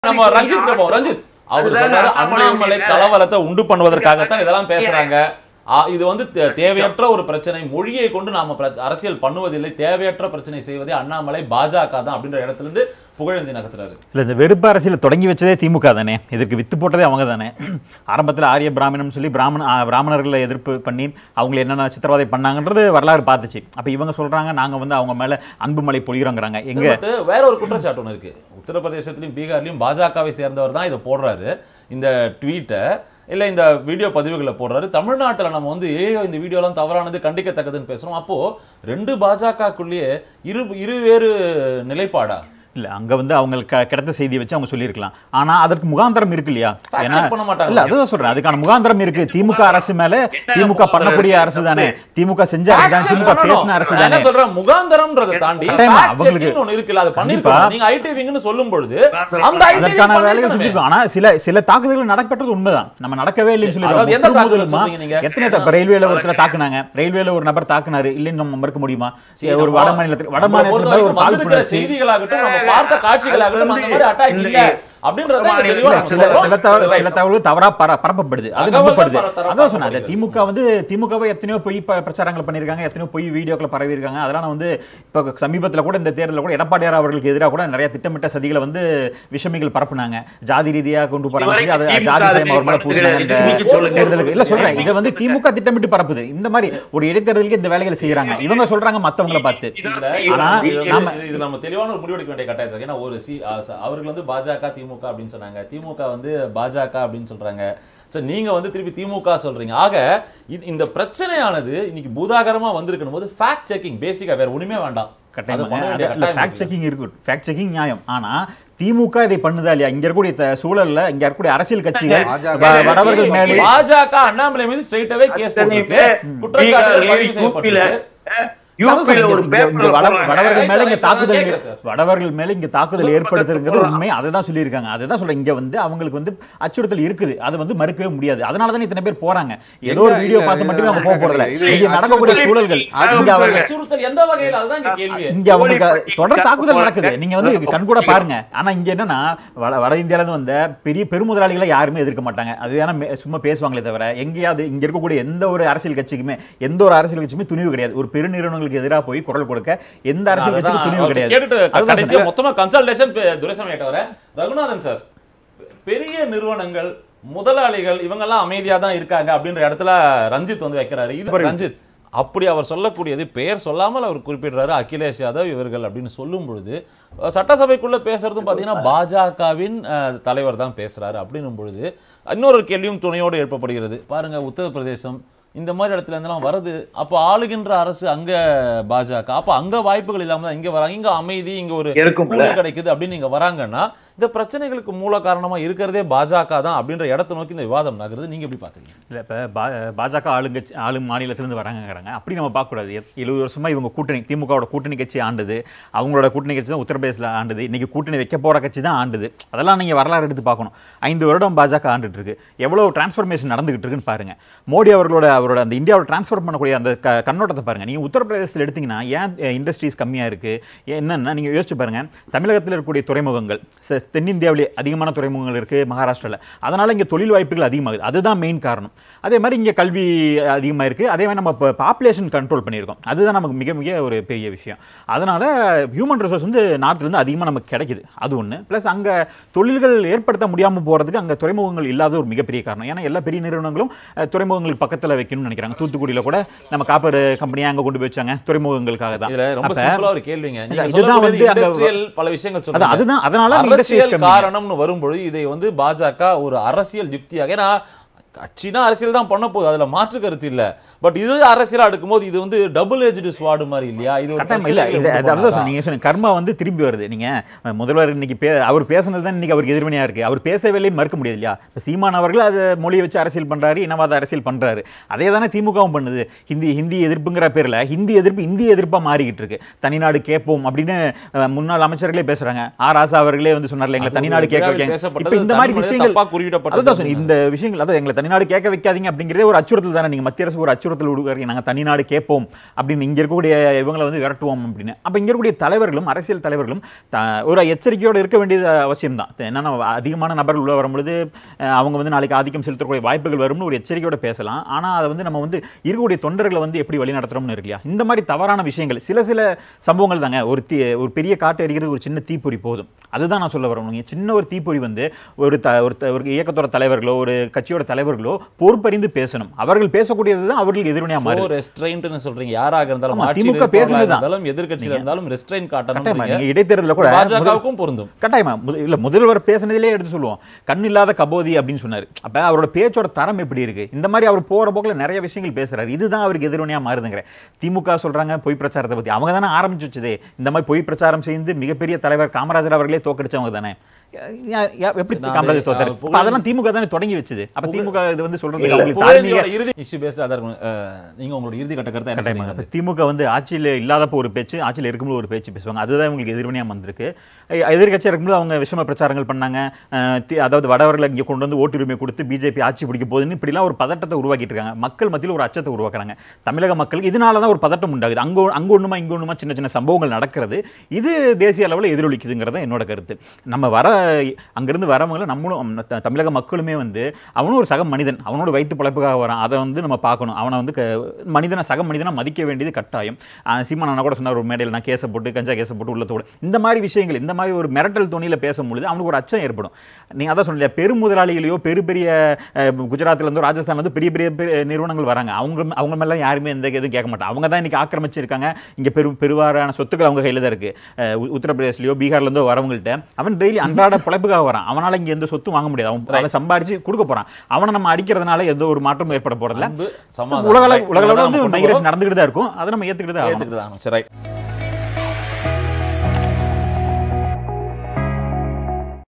நம்ம ரஞ்சித் போவோம் ரஞ்சித் அவர் அதுதான் சொன்னாரு அண்ணாமலை அண்ணாமலை வீட்டுல- கலவரத்தை உண்டு பண்ணுவதற்காகத்தான் இதெல்லாம் பேசுறாங்க ஆ, இது வந்து தே- தேவையற்ற ஒரு பிரச்சனை மொழியை கொண்டு நாம பிர- அரசியல் பண்ணுவதில்லை தேவையற்ற பிரச்சனை செய்வதே அண்ணாமலை பாஜக தான் அப்படின்ற இடத்துல இருந்து புகழேந்தி நகர்த்துறாரு இல்ல இந்த வெறுப்பு அரசியல் தொடங்கி வச்சதே திமுக தானே இதுக்கு வித்து போட்டதே அவங்க தானே ஆரம்பத்தில் ஆரிய பிராமணம் சொல்லி பிராமண ஆ, பிராமணர்களை எதிர்ப்பு பண்ணி அவங்க என்னென்ன சித்திரவதை பண்ணாங்கன்றது வரலாறு பார்த்துச்சு அப்ப இவங்க சொல்றாங்க நாங்க வந்து அவங்க மேல அன்பு மழை பொழிகிறோங்கிறாங்க எங்க பட் வேற ஒரு குற்றச்சாட்டு ஒன்று இருக்கு உத்தரப்பிரதேசத்திலையும் பீகார்லயும் பாஜகவை சேர்ந்தவர் தான் இதை போடுறாரு இந்த ட்வீட்டை இல்ல இந்த வீடியோ பதிவுகளை போடுறாரு தமிழ்நாட்டுல நம்ம வந்து ஏயோ இந்த வீடியோலாம் தவறானது கண்டிக்கத்தக்கதுன்னு பேசுறோம் அப்போ ரெண்டு பாஜகக்குள்ளேயே இரு இரு வேறு நிலைப்பாடா இல்ல அங்க வந்து அவங்களுக்கு க- கிடைத்த செய்தியை வச்சு அவங்க சொல்லியிருக்கலாம் ஆனா அதற்கு முகாந்திரம் இருக்கு இல்லையா Fact ஏன்னா check பண்ண மாட்டாங்க. இல்ல அதுதான் சொல்றேன் அதுக்கான முகாந்திரம் இருக்கு திமுக அரசு மேல திமுக பண்ணக்கூடிய அரசு தானே திமுக செஞ்ச அரசு Fact தானே check திமுக பண்ணணும். பேசின அரசு நான் என்ன தானே சொல்றேன் முகாந்தரம்ன்றதை தாண்டி கட்டாயமா, fact அவங்களுக்கு- checking ஒண்ணு இருக்குல்ல அது கண்டிப்பா. பண்ணிருக்கோம் நீங்க ஐடி விங்னு சொல்லும் பொழுது அந்த ஐடி அதற்கான வேலைகள் செஞ்சிருக்கோம் ஆனா சில சில தாக்குதல்கள் நடக்கப்பட்டது உண்மைதான் நம்ம நடக்கவே இல்லைன்னு அதாவது எந்த சொல்லி தாக்குதல் சொல்றீங்க நீங்க? எத்தனை த- இப்ப ரயில்வேல ஒருத்தர் தாக்குனாங்க ரயில்வேல ஒரு நபர் தாக்குனாரு இல்லைன்னு நம்ம மறுக்க முடியுமா சரி, ஒரு நம்ம- வட மாநிலத்தில் வட நம்மளை பொறுத்த மாநிலத்தில் ஒரு வரைக்கும் பால் வந்திருக்கிற புணர்ச்சி செய்திகளாகட்டும் நம்ம பார்த்த காட்சிகளாகட்டும் அந்த மாதிரி அட்டாக் இல்ல அப்படின்றத இங்க தெளிவா இல்ல, நம்ம சில சொல்றோம். சில தகவல் சரி, சில right. தகவல்கள் தவறா பர- பரப்பப்படுது அது தகவல்கள் நம்பப்படுது பர- தர- அதான் சொன்னேன் அது பரப்பப்படுது. திமுக வந்து திமுகவை எத்தனையோ பொய் ப- பிரச்சாரங்கள் பண்ணிருக்காங்க எத்தனையோ பொய் வீடியோக்களை பரவி இருக்காங்க அதெல்லாம் நான் வந்து இப்ப சமீபத்துல கூட இந்த தேர்தலில் கூட எடப்பாடியார் அவர்களுக்கு எதிராக கூட நிறைய திட்டமிட்ட சதிகளை வந்து விஷமிகள் பரப்புனாங்க ஜாதி ரீதியா கொண்டு போறாங்க சொல்லி அதை இதுவரைக்கும் ஜாதி திமுக சேம் அவர் மேல அதை பூசினாங்க இந்த திருப்பி சொல்லுங்க. தேர்தலுக்கு இல்ல சொல்றேன் இதை வந்து திமுக திட்டமிட்டு பரப்புது இந்த மாதிரி ஒரு இடைத்தேர்தலுக்கு இந்த வேலைகளை செய்யறாங்க இவங்க சொல்றாங்க மத்தவங்களை பார்த்து இதுல ஆனா இது வந்து- நாம- இது- இது நம்ம தெளிவான ஒரு முடிவெடுக்க வேண்டிய கட்டாயத்தில் இருக்கு. ஏன்னா ஒரு சி ஆ, ச- அவர்கள் வந்து பாஜக திமுக அப்படின்னு சொன்னாங்க திமுக வந்து பாஜக அப்படின்னு சொல்றாங்க சரி நீங்க வந்து திருப்பி திமுக சொல்றீங்க ஆக இ- இந்த பிரச்சனையானது இன்னைக்கு பூதாகரமா வந்திருக்கணும் போது ஃபேக்ட் செக்கிங் பேசிக்கா வேற ஒண்ணுமே வேண்டாம் அது பண்ண வேண்டிய கட்டாயம் ஃபேக்ட் இருக்கு. செக்கிங் இருக்கு ஃபேக்ட் செக்கிங் நியாயம் ஆனா திமுக இதை பண்ணுதா இல்லையா இங்க இருக்கக்கூடிய த- சூழல்ல இங்க இருக்கக்கூடிய அரசியல் கட்சிகள் பாஜக வ- வடவர்கள் மேலே பாஜக அண்ணாமலை மீது ஸ்ட்ரைட்டாவே கேஸ் போட்டிருக்கு குற்றச்சாட்டுகள் பதிவு செய்யப்பட்டிருக்கு யூபியில ஒரு இங்க- இங்க பேப்பர் வட- வடவர்கள் Right, மேல sir, இங்க right, sir, தாக்குதல் நான் கேட்கிறேன், sir. வடவர்கள் மேல இங்க தாக்குதல் ஏற்படுத்துங்கிறது உண்மை அதை தான் சொல்லியிருக்காங்க அதை தான் சொல்றேன் இங்க வந்து அவங்களுக்கு வந்து அச்சுறுத்தல் இருக்குது அது வந்து மறுக்கவே முடியாது அதனால தான் இத்தனை பேர் போறாங்க ஏதோ ஒரு இல்ல, வீடியோ இல்ல, பார்த்து மட்டுமே அவங்க இல்ல, போக போறதில்ல இது இங்க நடக்கக்கூடிய அச்சுறுத்தல் சூழல்கள் இங்க அச்சுறுத்தல் அவர்கள் அச்சுறுத்தல் எந்த வகையில் அதுதான் இங்க கேள்வி இங்க அவங்களுக்கு தொடர் தாக்குதல் நடக்குது நீங்க வந்து கண்கூட பாருங்க ஆனா இங்க என்னன்னா வட வட இந்தியால இருந்து வந்த பெரிய பெருமுதலாளிகளை யாருமே எதிர்க்க மாட்டாங்க அது வேணா மே- சும்மா பேசுவாங்களே தவிர எங்கேயாவது இங்க இருக்கக்கூடிய எந்த ஒரு அரசியல் கட்சிக்குமே எந்த ஒரு அரசியல் கட்சியுமே துணிவு கிடையாது ஒரு பெருநிறுவனங்களுக்கு எதிராக போய் குரல் கொடுக்க எந்த அரசியல் அதுதான் கட்சிக்கும் துணிவு அவர் கிடையாது கேட்டுட்டு அதுதான் கடைசியா சொல்றேன். மொத்தமா கன்சல்டேஷன் துரைசாமி தவிர ரகுநாதன் சார் பெரிய நிறுவனங்கள் முதலாளிகள் இவங்கெல்லாம் அமைதியா தான் இருக்காங்க அப்படின்ற இடத்துல ரஞ்சித் வந்து வைக்கிறாரு இது ரஞ்சித் அப்படி அவர் சொல்லக்கூடியது பெயர் சொல்லாமல் அவர் குறிப்பிடுறாரு அகிலேஷ் யாதவ் இவர்கள் அப்படின்னு சொல்லும் பொழுது அஹ், சட்டசபைக்குள்ள பேசுறதும் பார்த்தீங்கன்னா பாஜகவின் அஹ், தலைவர் தான் பேசுறாரு அப்படின்னும் பொழுது இன்னொரு கேள்வியும் துணையோடு எழுப்பப்படுகிறது பாருங்க உத்தரப்பிரதேசம் இந்த மாதிரி இடத்துல இருந்தெல்லாம் வருது அப்போ ஆளுகின்ற அரசு அங்க பாஜக அப்போ அங்க வாய்ப்புகள் இல்லாம தான் இங்க வராங்க இங்க அமைதி இங்க ஒரு இருக்கும்ல. கூலி கிடைக்குது அப்படின்னு நீங்க வராங்கன்னா இந்த பிரச்சனைகளுக்கு மூல காரணமா இருக்கிறதே பாஜக தான் அப்படின்ற இடத்தை நோக்கி இந்த விவாதம் நகருது நீங்க எப்படி பாக்குறீங்க இல்ல இப்ப பா- பாஜக ஆளுங்கட்சி ஆளும் மாநிலத்திலிருந்து வராங்கங்கிறாங்க அப்படி நம்ம பார்க்கக்கூடாது எத்- எழுபது வருஷமா இவங்க கூட்டணி திமுகவோட கூட்டணி கட்சி ஆண்டுது அவங்களோட கூட்டணி கட்சி தான் உத்தரப்பிரதேசில் ஆண்டுது இன்னைக்கு கூட்டணி வைக்க போற கட்சி தான் ஆண்டுது அதெல்லாம் நீங்க வரலாறு எடுத்து பார்க்கணும் ஐந்து வருடம் பாஜக ஆண்டுட்டு இருக்கு எவ்வளவு டிரான்ஸ்ஃபர்மேஷன் நடந்துகிட்டு இருக்குன்னு பாருங்க மோடி அவர்களோட அவரோட அந்த இந்தியாவோட டிரான்ஸ்ஃபர் பண்ணக்கூடிய அந்த க- கண்ணோட்டத்தை பாருங்க நீங்க உத்தரப்பிரதேசத்தில் எடுத்தீங்கன்னா ஏன் இண்டஸ்ட்ரீஸ் கம்மியா இருக்கு என்னன்னா நீங்க யோசிச்சு பாருங்க தமிழகத்தில் இருக்கக்கூடிய துறைமுகங்கள் ச- தென்னிந்தியாவிலே அதிகமான துறைமுகங்கள் இருக்கு மகாராஷ்டிரால அதனால இங்க தொழில் வாய்ப்புகள் அதிகமாகுது அதுதான் மெயின் காரணம் அதே மாதிரி இங்க கல்வி அதிகமா இருக்கு அதே மாதிரி நம்ம பாப்புலேஷன் கண்ட்ரோல் பண்ணியிருக்கோம் அதுதான் நமக்கு மிக மிக ஒரு பெரிய விஷயம் அதனால ஹியூமன் ரிசோர்ஸ் வந்து நார்த்ல இருந்து அதிகமா நமக்கு கிடைக்குது அது ஒண்ணு ப்ளஸ் அங்க தொழில்கள் ஏற்படுத்த முடியாம போறதுக்கு அங்க துறைமுகங்கள் இல்லாத ஒரு மிகப்பெரிய காரணம் ஏன்னா எல்லா பெரிய நிறுவனங்களும் அஹ், துறைமுகங்களுக்கு பக்கத்துல வைக்கணும்னு நினைக்கிறாங்க தூத்துக்குடியில கூட நம்ம காப்பர் கம்பெனியா அங்க கொண்டு போய் வச்சாங்க துறைமுகங்களுக்காக தான் இதுல ரொம்ப அப்ப- சிம்பிளா ஒரு கேள்விங்க நீங்க இதுதான் சொல்லக்கூடியது வந்து அங்க- இண்டஸ்ட்ரியல் பல விஷயங்கள் அது சொல்லுங்க அதுதான் அதனால அந்த industries அரசியல் கம்மி. காரணம்னு வரும்பொழுது இதை வந்து பாஜக ஒரு அரசியல் யுக்தியாக ஏன்னா கட்சினா அரசியல் தான் பண்ண போகுது அதுல மாற்று கருத்து இல்ல பட் இது அரசியலா எடுக்கும்போது இது வந்து டபுள் ஏஜ்டு ஸ்வாடு மாதிரி இல்லையா இது ஒரு கட்டாயம் இல்ல பிரச்சனைகளை இது உண்டு அதாவது பண்ணாதா? நீங்க சொன்ன கர்மா வந்து திரும்பி வருது நீங்க அஹ், முதல்வர் இன்னைக்கு பே அவர் பேசுனது தான் இன்னைக்கு அவருக்கு எதிர்மனையா இருக்கு அவர் பேசவில்லை மறுக்க முடியாது இல்லையா இப்ப சீமான் அவர்கள் அது மொழியை வச்சு அரசியல் பண்றாரு இனவாத அரசியல் பண்றாரு அதே தானே திமுகவும் பண்ணுது ஹிந்தி ஹிந்தி எதிர்ப்புங்கிற பேர்ல ஹிந்தி எதிர்ப்பு இந்திய எதிர்ப்பா மாறிக்கிட்டு இருக்கு தனிநாடு கேட்போம் அப்படின்னு அஹ், முன்னாள் அமைச்சர்களே பேசுறாங்க ஆர் ராசா அவர்களே வந்து சொன்னார்ல எங்களை அது தனிநாடு ஒரு கேட்க விழாவில் வைக்க பேசப்பட்டது இப்ப இந்த மாதிரி தனி மனிதன் விஷயங்கள் தப்பா குறிப்பிடப்பட்டது அதுதான் சொன்னேன் இந்த விஷயங்கள் அதான் எங்களை தனிநாடு கேட்க வைக்காதீங்க அப்படிங்கிறதே ஒரு அச்சுறுத்தல் தானே நீங்க மத்திய அரசு ஒரு அச்சுறுத்தல் கொடுக்குறீங்க நாங்க தனிநாடு கேட்போம் அப்படின்னு இங்க இருக்கக்கூடிய இவங்களை வந்து விரட்டுவோம் அப்படின்னு அப்ப இங்க இருக்கக்கூடிய தலைவர்களும் அரசியல் தலைவர்களும் த- ஒரு எச்சரிக்கையோடு இருக்க வேண்டியது அவசியம் தான் என்னன்னா அதிகமான நபர்கள் உள்ள வரும்பொழுது அஹ், அவங்க வந்து நாளைக்கு ஆதிக்கம் செலுத்தக்கூடிய வாய்ப்புகள் வரும்னு ஒரு எச்சரிக்கையோட பேசலாம் ஆனா அதை வந்து நம்ம வந்து இருக்கக்கூடிய தொண்டர்களை வந்து எப்படி வழி நடத்துறோம்னு இருக்கு இல்லையா இந்த மாதிரி தவறான விஷயங்கள் சில சில சம்பவங்கள் தாங்க ஒரு தீ ஒரு பெரிய காட்டு எரிக்கிறது ஒரு சின்ன தீப்பொறி போதும் அதுதான் நான் சொல்ல வரேன் நீங்க சின்ன ஒரு தீப்பொறி வந்து ஒரு த ஒரு த- ஒரு இயக்கத்தோட தலைவர்களோ ஒரு கட்சியோட தலைவர்களோ பொறுப்பறிந்து பேசணும் அவர்கள் பேசக்கூடியது தான் அவர்களுக்கு எதிர்வினையா சோ மாறுது ரெஸ்ட்ரெயின்ட்னு சொல்றீங்க யாராக இருந்தாலும் ஆமா, ஆட்சியில் திமுக இருப்பவர்களாக பேசுனதுதான். இருந்தாலும் எதிர்க்கட்சியில இருந்தாலும் ரெஸ்ட்ரெயின் கட்டாயமா காட்டணும் நீங்க இடைத்தேர்தலில் கூட முதல்- பாஜகவுக்கும் பொருந்தும் கட்டாயமா முத- இல்ல முதல்வர் பேசுனதிலே எடுத்து சொல்லுவோம் கண் இல்லாத கபோதி அப்படின்னு சொன்னாரு அப்ப அவரோட பேச்சோட தரம் எப்படி இருக்கு இந்த மாதிரி அவர் போற போக்குல நிறைய விஷயங்கள் பேசுறாரு இதுதான் அவருக்கு எதிரொலியா மாறுதுங்கிற திமுக சொல்றாங்க பொய் பிரச்சாரத்தை பத்தி அவங்க தானே ஆரம்பிச்சு வச்சதே இந்த மாதிரி பொய் பிரச்சாரம் செய்து மிகப்பெரிய தலைவர் காமராஜர் அவர்களே தோக்கடிச்சவங்க தானே யா- யா- எப்படி சரி, நான் காமராஜர் அது- தோத்தாரு அவர் அப்ப அதெல்லாம் திமுக தானே தொடங்கி வச்சது அப்ப திமுக இது வந்து சொல்றதுக்கு அவங்களுக்கு புகழேந்தியோட தார்மீக இறுதி இஷ்யூ பேஸ்ட் அதான் இருக்கும் அஹ், நீங்க உங்களோட இறுதி கட்ட கருத்தை என்ன கட்டாயமாக. சொல்றீங்க இப்ப திமுக வந்து ஆட்சியில் இல்லாதப்போ ஒரு பேச்சு ஆட்சியில் இருக்கும்போது ஒரு பேச்சு பேசுவாங்க அதுதான் இவங்களுக்கு எதிர்வினையாக வந்திருக்கு எ- எதிர்க்கட்சியா இருக்கும்போது அவங்க விஷம பிரச்சாரங்கள் பண்ணாங்க அஹ், தி- அதாவது வடவர்களை இங்கே கொண்டு வந்து ஓட்டுரிமை கொடுத்து பிஜேபி ஆட்சி பிடிக்க போகுதுன்னு இப்படிலாம் ஒரு பதட்டத்தை உருவாக்கிட்டு இருக்காங்க மக்கள் மத்தியில் ஒரு அச்சத்தை உருவாக்குறாங்க தமிழக மக்களுக்கு இதனால தான் ஒரு பதட்டம் உண்டாகுது அங்க அங்க ஒண்ணுமா இங்க ஒண்ணுமா சின்ன சின்ன சம்பவங்கள் நடக்கிறது இது தேசிய அளவில் எதிரொலிக்குதுங்கிறது தான் என்னோட கருத்து நம்ம வர அங்கிருந்து வரவங்கள நம்மளும் த- தமிழக மக்களுமே வந்து அவனும் ஒரு சக மனிதன் அவனோட வயிற்று பிழைப்புக்காக வரான் அதை வந்து நம்ம பார்க்கணும் அவனை வந்து க- மனிதனை சக மனிதனை மதிக்க வேண்டியது கட்டாயம் ஆஹ் சீமான் அண்ணா கூட சொன்னார் ஒரு மேடையில் நான் கேஸை போட்டு கஞ்சா கேஸை போட்டு உள்ளத்தோட இந்த மாதிரி விஷயங்கள் இந்த மாதிரி ஒரு மிரட்டல் துணியில பேசும்பொழுது அவனுக்கு ஒரு அச்சம் ஏற்படும் நீங்க அதான் சொன்னீங்க பெரும் முதலாளிகளையோ பெரு பெரிய அஹ், குஜராத்ல இருந்து ராஜஸ்தான்ல இருந்து பெரிய பெரிய பெரிய நிறுவனங்கள் வராங்க அவங்க அவங்க மேல யாருமே எந்த எதுவும் கேட்க மாட்டாங்க அவங்க தான் இன்னைக்கு ஆக்கிரமிச்சிருக்காங்க இங்க பெரு பெருவாரான சொத்துக்கள் அவங்க கையில தான் இருக்கு அஹ், உ- உத்தரப்பிரதேஷ்லயோ பீகார்ல இருந்தோ வரவங்கள்ட்ட அவன் டெய்லி அன்றாட பிழைப்புக்காக வரான் அவனால இங்க எந்த சொத்தும் வாங்க முடியாது அவன் அவன் சம்பாரிச்சு கொடுக்க போறான் அவனை நம்ம அடிக்கிறதுனால எந்த ஒரு மாற்றமும் ஏற்பட போறதில்ல அன்பு சமாதானம் உலக Right. உலக இவ்வளவுதான் வந்து நம்ம கொண்டு மைக்ரேஷன் போறோம். நடந்துகிட்டு தான் இருக்கும் அதை நம்ம ஏத்துக்கிட்டு தான் ஆகணும் ஏத்துக்கிட்டு தான் ஆகணும். சரி ரைட்